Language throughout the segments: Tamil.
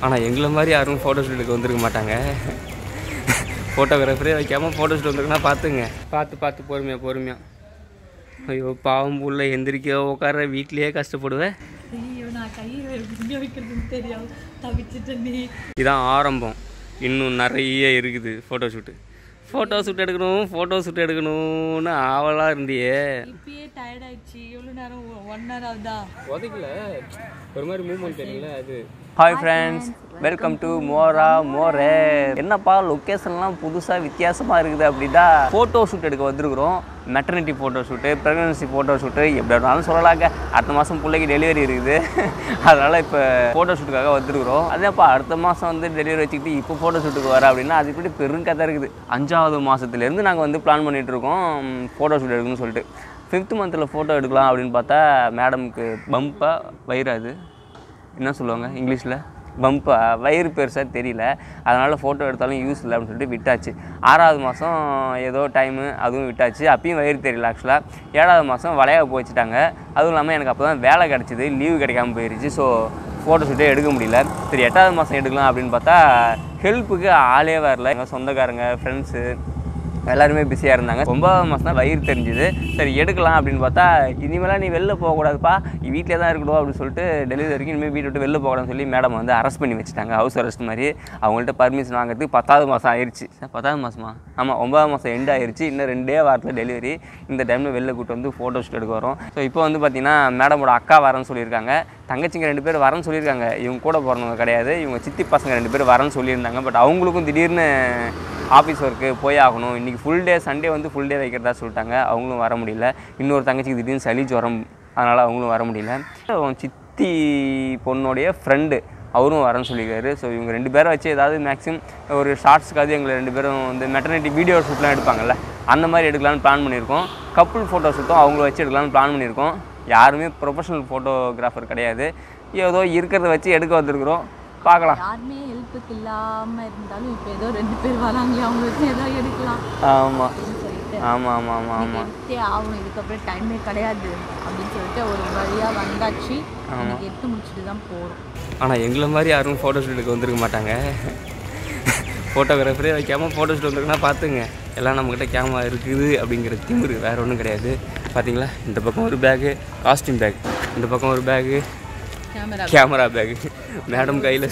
ஆனால் எங்களை மாதிரி யாரும் ஃபோட்டோ ஷூட்டுக்கு வந்திருக்க மாட்டாங்க ஃபோட்டோகிராஃபரே வைக்காமல் ஃபோட்டோ ஷூட் வந்திருக்குன்னா பார்த்துங்க பார்த்து பார்த்து பொறுமையாக பொறுமையாக ஐயோ பாவம் புள்ள எந்திரிக்க உட்கார வீட்லேயே கஷ்டப்படுவேன் ஐயோ நான் கையை எங்க வைக்கிறதுன்னு தெரியாது தவிச்சிட்டேன் நீ இதான் ஆரம்பம் இன்னும் நிறைய இருக்குது ஃபோட்டோ ஷூட்டு ஃபோட்டோ ஷூட் எடுக்கணும் ஃபோட்டோ ஷூட் எடுக்கணும்னு ஆவலாக இருந்தியே இப்பயே டயர்ட் ஆயிடுச்சு எவ்வளோ நேரம் ஒன் ஹவர் ஆகுதா உதைக்கல ஒரு மாதிரி மூவ்மெண்ட் தெரியல அது ஹாய் ஃப்ரெண்ட்ஸ் வெல்கம் டு மோரா மோரே என்னப்பா லொக்கேஷன்லாம் புதுசாக வித்தியாசமாக இருக்குது அப்படின்னா ஃபோட்டோ ஷூட் எடுக்க வந்திருக்கிறோம் maternity photo shoot pregnancy photo shoot எப்படி வேணாலும் சொல்லலாங்க அடுத்த மாதம் பிள்ளைக்கு டெலிவரி இருக்குது அதனால் இப்போ ஃபோட்டோ ஷூட்டுக்காக வந்திருக்கிறோம் அதேப்பா அடுத்த மாதம் வந்து டெலிவரி வச்சுக்கிட்டு இப்போ ஃபோட்டோ ஷூட்டுக்கு வர அப்படின்னா அது இப்படி பெருங்கதை இருக்குது அஞ்சாவது மாதத்துலேருந்து நாங்கள் வந்து பிளான் பண்ணிகிட்டு இருக்கோம் ஃபோட்டோ ஷூட் எடுக்கணும்னு சொல்லிட்டு ஃபிஃப்த் மந்தில் ஃபோட்டோ எடுக்கலாம் அப்படின்னு பார்த்தா மேடமுக்கு பம்பாக வயிறாது என்ன சொல்லுவாங்க இங்கிலீஷில் பம்பா வயிறு பெருசாக தெரியல அதனால் ஃபோட்டோ எடுத்தாலும் யூஸ் இல்லை அப்படின்னு சொல்லிட்டு விட்டாச்சு ஆறாவது மாதம் ஏதோ டைமு அதுவும் விட்டாச்சு அப்பயும் வயிறு தெரியல ஆக்சுவலாக ஏழாவது மாதம் வளைய போச்சுட்டாங்க அதுவும் இல்லாமல் எனக்கு அப்போ தான் வேலை கிடச்சிது லீவு கிடைக்காம போயிருச்சு ஸோ ஃபோட்டோ ஷூட்டே எடுக்க முடியல சரி எட்டாவது மாதம் எடுக்கலாம் அப்படின்னு பார்த்தா ஹெல்ப்புக்கு ஆளே வரல எங்கள் சொந்தக்காரங்க ஃப்ரெண்ட்ஸு எல்லாருமே பிஸியாக இருந்தாங்க ஒன்பதாம் மாதம் தான் வயிறு தெரிஞ்சுது சரி எடுக்கலாம் அப்படின்னு பார்த்தா இனிமேலாம் நீ வெளில போகக்கூடாதுப்பா நீ வீட்டிலே தான் இருக்கணும் அப்படின்னு சொல்லிட்டு டெலிவரி வரைக்கும் இனிமேல் வீட்டை விட்டு வெளில போகக்கூடாதுன்னு சொல்லி மேடம் வந்து அரெஸ்ட் பண்ணி வச்சுட்டாங்க ஹவுஸ் அரெஸ்ட் மாதிரி அவங்கள்ட்ட பர்மிஷன் வாங்குறதுக்கு பத்தாவது மாதம் ஆயிடுச்சு சார் பத்தாவது மாதமா ஆமாம் ஒன்பதாம் மாதம் எண்ட் ஆயிடுச்சு இன்னும் ரெண்டே வாரத்தில் டெலிவரி இந்த டைமில் வெளில கூட்டு வந்து ஃபோட்டோ ஷூட் எடுக்க வரோம் ஸோ இப்போ வந்து பார்த்தீங்கன்னா மேடமோட அக்கா வரேன்னு சொல்லியிருக்காங்க தங்கச்சிங்க ரெண்டு பேர் வரேன்னு சொல்லியிருக்காங்க இவங்க கூட பிறந்தவங்க கிடையாது இவங்க சித்தி பசங்க ரெண்டு பேர் வரேன்னு சொல்லியிருந்தாங்க பட் அவங்களுக்கும் திடீர்னு ஆஃபீஸ் ஒர்க்கு போய் ஆகணும் இன்றைக்கி ஃபுல் டே சண்டே வந்து ஃபுல் டே வைக்கிறதா சொல்லிட்டாங்க அவங்களும் வர முடியல இன்னொரு தங்கச்சிக்கு திடீர்னு சளி ஜுரம் அதனால் அவங்களும் வர முடியல அவன் சித்தி பொண்ணுடைய ஃப்ரெண்டு அவரும் வரேன்னு சொல்லியிருக்காரு ஸோ இவங்க ரெண்டு பேரை வச்சு ஏதாவது மேக்ஸிமம் ஒரு ஷார்ட்ஸ்க்காவது எங்களை ரெண்டு பேரும் வந்து மெட்டர்னிட்டி வீடியோ ஷூட்லாம் எடுப்பாங்கல்ல அந்த மாதிரி எடுக்கலாம்னு பிளான் பண்ணியிருக்கோம் கப்புள் ஃபோட்டோ ஷூட்டும் அவங்கள வச்சு எடுக்கலாம்னு பிளான் பண்ணியிருக்கோம் யாருமே ப்ரொஃபஷனல் ஃபோட்டோகிராஃபர் கிடையாது ஏதோ இருக்கிறத வச்சு எடுக்க வந்திருக்கிறோம் பார்க்கலாம் யாருமே ஹெல்ப்புக்கு இல்லாம இருந்தாலும் இப்போ ஏதோ ரெண்டு பேர் வராங்களே அவங்க வச்சு ஏதோ எடுக்கலாம் ஆமாம் அப்படின்னு சொல்லிட்டு ஆமாம் ஆமாம் ஆமாம் ஆமாம் எடுத்தே ஆகணும் இதுக்கப்புறம் டைமே கிடையாது அப்படின்னு சொல்லிட்டு ஒரு வழியா வந்தாச்சு இன்னைக்கு எடுத்து முடிச்சுட்டு தான் போறோம் ஆனால் எங்களை மாதிரி யாரும் ஃபோட்டோ ஷூட்டுக்கு வந்திருக்க மாட்டாங்க ஃபோட்டோகிராஃபரே வைக்காமல் ஃபோட்டோ ஷூட் வந்திருக்குன்னா பார்த்துங்க எல்லாம் நம்மக்கிட்ட கேமரா இருக்குது அப்படிங்கிற திமிரு வேறு ஒன்றும் கிடையாது பார்த்தீங்களா இந்த பக்கம் ஒரு பேகு காஸ்டியூம் பேக் இந்த பக்கம் ஒரு bag camera camera bag madam கையில்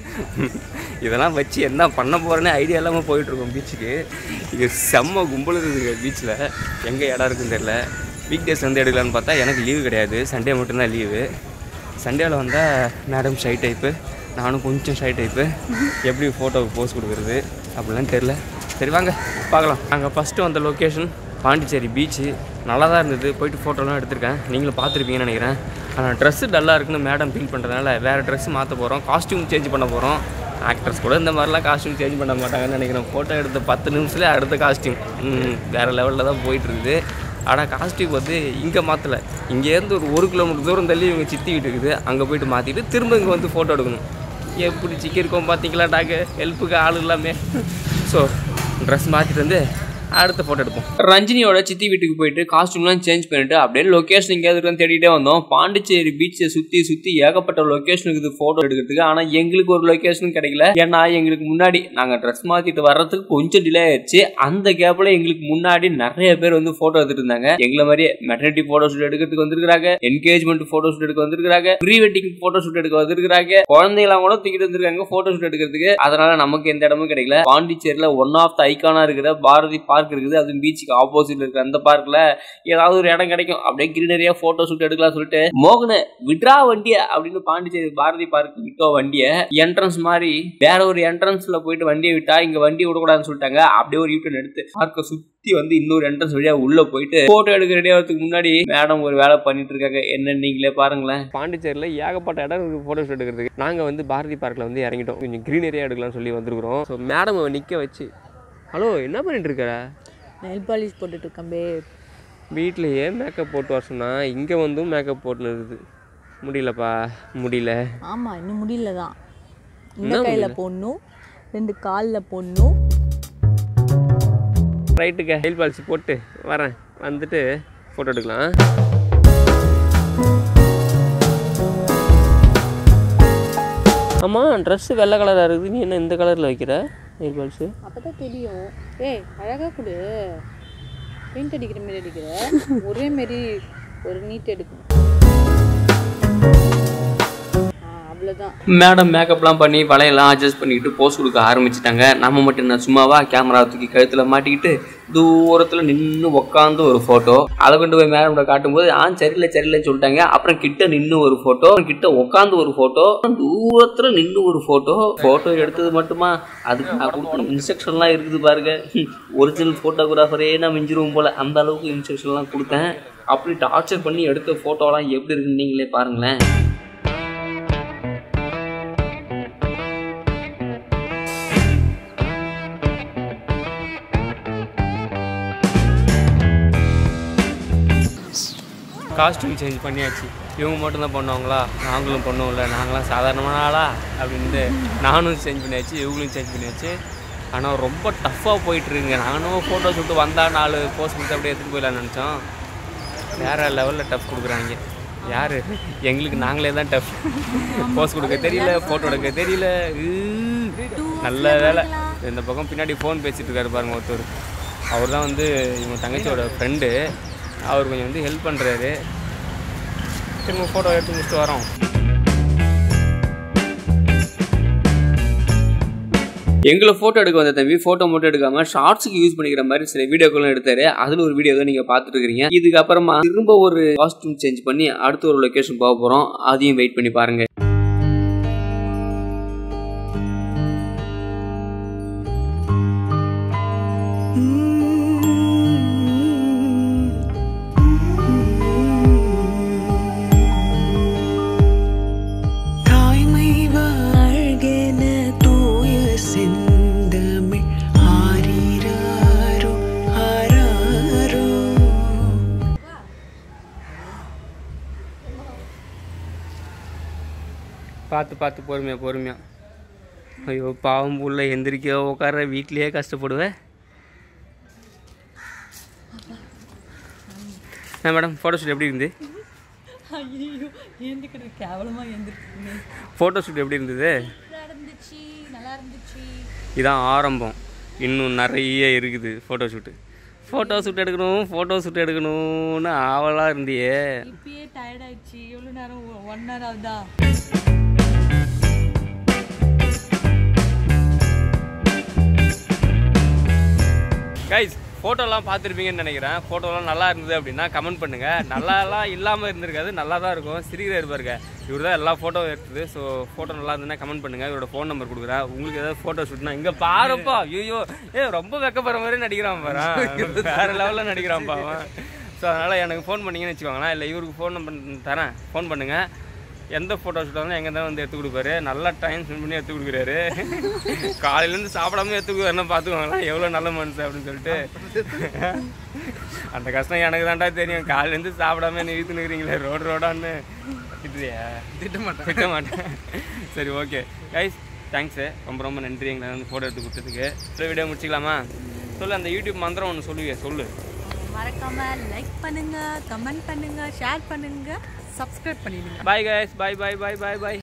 இதெல்லாம் வச்சு என்ன பண்ண போகிறேன்னு ஐடியா இல்லாமல் போயிட்டுருக்கோம் பீச்சுக்கு இங்கே செம்ம கும்பல் இருக்குதுங்க பீச்சில் எங்கே இடம் இருக்குன்னு தெரில வீக் டேஸ் வந்து எடுக்கலான்னு பார்த்தா எனக்கு லீவு கிடையாது சண்டே மட்டும்தான் லீவு சண்டேவில் வந்தால் மேடம் ஷை டைப்பு நானும் கொஞ்சம் ஷை டைப்பு எப்படி ஃபோட்டோவுக்கு போஸ் கொடுக்குறது அப்படிலாம் தெரில சரி வாங்க பார்க்கலாம் நாங்கள் ஃபஸ்ட்டு வந்த லொக்கேஷன் பாண்டிச்சேரி பீச்சு நல்லா தான் இருந்தது போயிட்டு ஃபோட்டோலாம் எடுத்திருக்கேன் நீங்களும் பார்த்துருப்பீங்கன்னு நினைக்கிறேன் ஆனால் ட்ரெஸ்ஸு டல்லாக இருக்குன்னு மேடம் ஃபீல் பண்ணுறதுனால வேறு ட்ரெஸ்ஸு மாற்ற போகிறோம் காஸ்டியூம் சேஞ்ச் பண்ண போகிறோம் ஆக்டர்ஸ் கூட இந்த மாதிரிலாம் காஸ்டியூம் சேஞ்ச் பண்ண மாட்டாங்கன்னு நினைக்கிறேன் ஃபோட்டோ எடுத்த பத்து நிமிஷத்துல அடுத்த காஸ்டியூம் வேறு லெவலில் தான் போயிட்டு இருக்குது ஆனால் காஸ்டியூம் வந்து இங்கே மாற்றலை இங்கேருந்து ஒரு ஒரு கிலோமீட்டர் தூரம் தள்ளி இவங்க சித்தி வீட்டு இருக்குது அங்கே போயிட்டு மாற்றிட்டு திரும்ப இங்கே வந்து ஃபோட்டோ எடுக்கணும் எப்படி சிக்கியிருக்கோம் பார்த்தீங்களா டாக்கு ஹெல்ப்புக்கு ஆள் இல்லாமல் ஸோ ட்ரெஸ் மாற்றிட்டு வந்து அடுத்த ஃபோட்டோ எடுப்போம் ரஞ்சினியோட சித்தி வீட்டுக்கு போயிட்டு காஸ்டியூம்லாம் சேஞ்ச் பண்ணிட்டு அப்படியே லொக்கேஷன் எங்கேயாவது இருக்கான்னு தேடிட்டே வந்தோம் பாண்டிச்சேரி பீச்சை சுற்றி சுற்றி ஏகப்பட்ட லொக்கேஷன் இருக்குது ஃபோட்டோ எடுக்கிறதுக்கு ஆனால் எங்களுக்கு ஒரு லொக்கேஷன் கிடைக்கல ஏன்னா எங்களுக்கு முன்னாடி நாங்கள் ட்ரெஸ் மாற்றிட்டு வர்றதுக்கு கொஞ்சம் டிலே ஆயிடுச்சு அந்த கேப்பில் எங்களுக்கு முன்னாடி நிறைய பேர் வந்து ஃபோட்டோ எடுத்துட்டு இருந்தாங்க எங்களை மாதிரியே மெட்டர்னிட்டி ஃபோட்டோ ஷூட் எடுக்கிறதுக்கு வந்திருக்காங்க என்கேஜ்மெண்ட் ஃபோட்டோ ஷூட் எடுக்க வந்திருக்காங்க ப்ரீ வெட்டிங் ஃபோட்டோ ஷூட் எடுக்க வந்திருக்காங்க குழந்தைங்களாம் கூட தூக்கிட்டு வந்திருக்காங்க ஃபோட்டோ ஷூட் எடுக்கிறதுக்கு அதனால நமக்கு எந்த இடமும் கிடைக்கல பாண்டிச்சேரியில் ஒன் ஆஃப் த ஐக்கானா இருக்கிற பாரதி பார்க் இருக்குது அது பீச்சுக்கு ஆப்போசிட்ல இருக்கிற அந்த பார்க்ல ஏதாவது ஒரு இடம் கிடைக்கும் அப்படியே கிரீனரியா போட்டோ ஷூட் எடுக்கலாம் சொல்லிட்டு மோகன விட்ரா வண்டிய அப்படின்னு பாண்டிச்சேரி பாரதி பார்க் விட்டோ வண்டிய என்ட்ரன்ஸ் மாதிரி வேற ஒரு என்ட்ரன்ஸ்ல போயிட்டு வண்டியை விட்டா இங்க வண்டி விடக்கூடாதுன்னு சொல்லிட்டாங்க அப்படியே ஒரு யூட்டன் எடுத்து பார்க்க சுத்தி வந்து இன்னொரு என்ட்ரன்ஸ் வழியா உள்ள போயிட்டு போட்டோ எடுக்க ரெடி ஆகிறதுக்கு முன்னாடி மேடம் ஒரு வேலை பண்ணிட்டு இருக்காங்க என்ன நீங்களே பாருங்களேன் பாண்டிச்சேரியில் ஏகப்பட்ட இடம் இருக்கு போட்டோ ஷூட் எடுக்கிறதுக்கு நாங்கள் வந்து பாரதி பார்க்கில் வந்து இறங்கிட்டோம் கொஞ்சம் கிரீனரியா எடுக்கலாம்னு சொல்லி வந்திருக்கிறோம் ஸோ மேடம் நிற்க வச்சு ஹலோ என்ன பண்ணிட்டு இருக்க நெல் பாலிஷ் போட்டுட்டு இருக்கேன் பே வீட்லேயே மேக்கப் போட்டு வர சொன்னா இங்கே வந்தும் மேக்கப் போட்டுன்னு இருக்குது முடியலப்பா முடியல ஆமா இன்னும் முடியல தான் இந்த என்ன கையில முடியல? போடணும் ரெண்டு காலில் போடணும் ரைட்டுக்க ஹெயில் பாலிசி போட்டு வரேன் வந்துட்டு ஃபோட்டோ எடுக்கலாம் ஆமாம் ட்ரெஸ்ஸு வெள்ளை கலராக இருக்குது நீ என்ன இந்த கலரில் வைக்கிற நெயில் பாலிஷு அப்பதான் தெரியும் ஏய் அழகா கொடு பெயிண்ட் அடிக்கிற மாதிரி அடிக்கிற ஒரே மாதிரி ஒரு நீட் எடுக்கணும் ஆ, அவ்வளவுதான் மேடம் மேக்கப்லாம் பண்ணி வலையெல்லாம் அட்ஜஸ்ட் பண்ணிக்கிட்டு போஸ் கொடுக்க ஆரம்பிச்சிட்டாங்க நம்ம மட்டும் என்ன சும்மாவா கேமரா தூக்கி கழுத்தில் மாட்டிக்கிட்டு தூரத்தில் நின்று உக்காந்து ஒரு ஃபோட்டோ அதை கொண்டு போய் மேடம்கிட்ட காட்டும்போது ஆ சரியில்லை சரியில்லைன்னு சொல்லிட்டாங்க அப்புறம் கிட்ட நின்று ஒரு ஃபோட்டோ கிட்ட உக்காந்து ஒரு ஃபோட்டோ தூரத்தில் நின்று ஒரு ஃபோட்டோ ஃபோட்டோ எடுத்தது மட்டுமா அதுக்கு நான் கொடுக்குற இன்ஸ்ட்ரக்ஷன்லாம் இருக்குது பாருங்க ஒரிஜினல் ஃபோட்டோகிராஃபரே நான் மிஞ்சிருவோம் போல் அந்த அளவுக்கு இன்ஸ்ட்ரக்ஷன்லாம் கொடுத்தேன் அப்படி டார்ச்சர் பண்ணி எடுத்த ஃபோட்டோலாம் எப்படி இருக்குன்னு நீங்களே பாருங்களேன் காஸ்டியூம் சேஞ்ச் பண்ணியாச்சு இவங்க மட்டும்தான் பண்ணுவாங்களா நாங்களும் பண்ணுவோம்ல நாங்களாம் சாதாரணமான ஆளா அப்படின்ட்டு நானும் சேஞ்ச் பண்ணியாச்சு இவங்களும் சேஞ்ச் பண்ணியாச்சு ஆனால் ரொம்ப டஃப்பாக போயிட்டுருங்க நானும் ஃபோட்டோ ஷூட்டு வந்தால் நாலு போஸ்ட் கொடுத்து அப்படியே எடுத்துகிட்டு போயிடலாம்னு நினச்சோம் வேறு லெவலில் டஃப் கொடுக்குறாங்க யார் எங்களுக்கு நாங்களே தான் டஃப் போஸ்ட் கொடுக்க தெரியல ஃபோட்டோ எடுக்க தெரியல ஈ, நல்ல வேலை இந்த பக்கம் பின்னாடி ஃபோன் பேசிகிட்டு இருக்காரு பாருங்க ஒருத்தர் அவர் தான் வந்து இவங்க தங்கச்சியோட ஃப்ரெண்டு அவர் கொஞ்சம் வந்து ஹெல்ப் பண்ணுறாரு திரும்ப ஃபோட்டோ எடுத்து முடிச்சுட்டு வரோம் எங்களை ஃபோட்டோ எடுக்க வந்த தம்பி ஃபோட்டோ மட்டும் எடுக்காம ஷார்ட்ஸுக்கு யூஸ் பண்ணிக்கிற மாதிரி சில வீடியோக்களும் எடுத்தாரு அதில் ஒரு வீடியோ தான் நீங்கள் பார்த்துட்டு இருக்கிறீங்க இதுக்கப்புறமா திரும்ப ஒரு காஸ்டியூம் சேஞ்ச் பண்ணி அடுத்த ஒரு லொக்கேஷன் போக போகிறோம் அதையும் வெயிட் பண்ணி பாருங்க தாய்மை வாழ்கென தூய செந்தமிழ் ஆரீராரோ ஆராரோ பார்த்து பார்த்து பொறுமையாக பொறுமையாக ஐயோ பாவம் புள்ள எந்திரிக்க உட்கார வீட்லேயே கஷ்டப்படுவேன் ஆ மேடம் ஃபோட்டோ ஷூட் எப்படி இருந்து ஐயோ ஏந்திக்கிறது கேவலமா ஏந்திருக்கு ஃபோட்டோ ஷூட் எப்படி இருந்தது இருந்துச்சு நல்லா இருந்துச்சு இதான் ஆரம்பம் இன்னும் நிறைய இருக்குது ஃபோட்டோ ஷூட்டு ஃபோட்டோ ஷூட் எடுக்கணும் ஃபோட்டோ ஷூட் எடுக்கணும்னு ஆவலாக இருந்தியே இப்பயே டயர்ட் ஆயிடுச்சு எவ்வளோ நேரம் ஒன் ஹவர் ஆகுதா கைஸ் ஃபோட்டோலாம் பார்த்துருப்பீங்கன்னு நினைக்கிறேன் ஃபோட்டோலாம் நல்லா இருந்தது அப்படின்னா கமெண்ட் பண்ணுங்கள் நல்லாலாம் இல்லாமல் இருந்திருக்காது நல்லா தான் இருக்கும் சிரிக்கிற இருப்பாருங்க இவர் தான் எல்லா ஃபோட்டோ எடுத்தது ஸோ ஃபோட்டோ நல்லா இருந்ததுன்னா கமெண்ட் பண்ணுங்கள் இவரோட ஃபோன் நம்பர் கொடுக்குறேன் உங்களுக்கு ஏதாவது ஃபோட்டோ ஷூட்னா இங்கே பாருப்பா ஐயோ ஏ ரொம்ப வெக்கப்படுற மாதிரி நடிக்கிறான் பாரு வேறு லெவலில் நடிக்கிறான்ப்பா அவன் ஸோ அதனால் எனக்கு ஃபோன் பண்ணீங்கன்னு வச்சுக்கோங்களேன் இல்லை இவருக்கு ஃபோன் நம்பர் தரேன் ஃபோன் பண்ணுங்கள் எந்த ஃபோட்டோ ஷூட் வந்தாலும் எங்கே தான் வந்து எடுத்து கொடுப்பாரு நல்லா டைம் ஸ்பெண்ட் பண்ணி எடுத்து கொடுக்குறாரு காலையிலேருந்து சாப்பிடாம எடுத்து கொடுக்குறாருன்னா பார்த்துக்கோங்களேன் எவ்வளோ நல்ல மனுஷன் அப்படின்னு சொல்லிட்டு அந்த கஷ்டம் எனக்கு தான்டா தெரியும் காலையிலேருந்து சாப்பிடாம நீ வீட்டு நிற்கிறீங்களே ரோடு ரோடான்னு திட்டுறியா திட்ட மாட்டேன் திட்ட மாட்டேன் சரி ஓகே கைஸ் தேங்க்ஸு ரொம்ப ரொம்ப நன்றி எங்களை வந்து ஃபோட்டோ எடுத்து கொடுத்ததுக்கு இந்த வீடியோ முடிச்சிக்கலாமா சொல்லு அந்த யூடியூப் மந்திரம் ஒன்று சொல்லுவியே சொல்லு மறக்காம லைக் பண்ணுங்க கமெண்ட் பண்ணுங்க ஷேர் பண்ணுங்க சப்ஸ்கிரைப் பண்ணிடுங்க பாய் கைஸ் பாய் பாய் பாய் பாய் பாய்